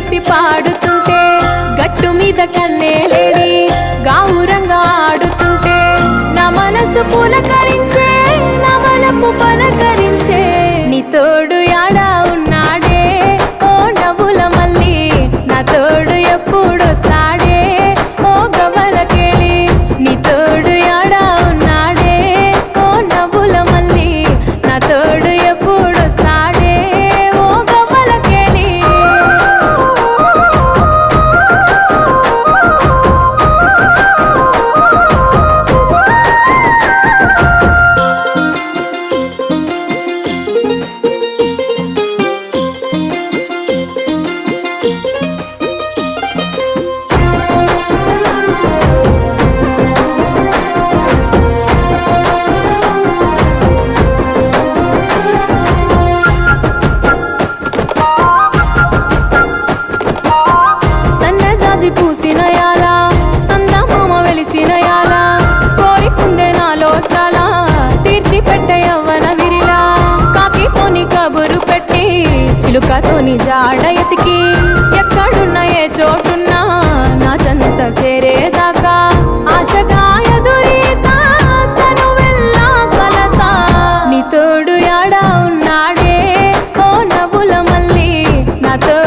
ఎత్తి పాడుతుంటే గట్టు మీద కన్నేలేడి గావురంగా ఆడుతుంటే నా మనసు పులకరించే నా వలపు పలకరించే నీ తోడు యాడా ఉన్నాడే ఓ నవ్వుల మళ్ళీ నా తోడు ఎప్పుడొస్తాడే ఓ గవ్వలకేళి నీ తోడు యాడా ఉన్నాడే ఓ నవ్వుల మళ్ళీ నా తోడు ఎప్పుడొస్తాడే ఓ గవ్వలకేళి సన్నజాజి పూసిన యాల సందమామ వెలిసిన యాల కోరికుందే నాలో చాలా తీర్చి పెట్టే యవ్వన విరిలా కాకితోని కబురు పెట్టి చిలుకతోని జాడ ఎతికి ఎక్కడున్న ఏ చోటున్నా నా చెంత చేరేదాకా ఆశగా ఎదురీతా తను వెళ్ళా కలతా నీ తోడు యాడా ఉన్నాడే ఓ నవ్వుల మళ్ళీ నా తోడు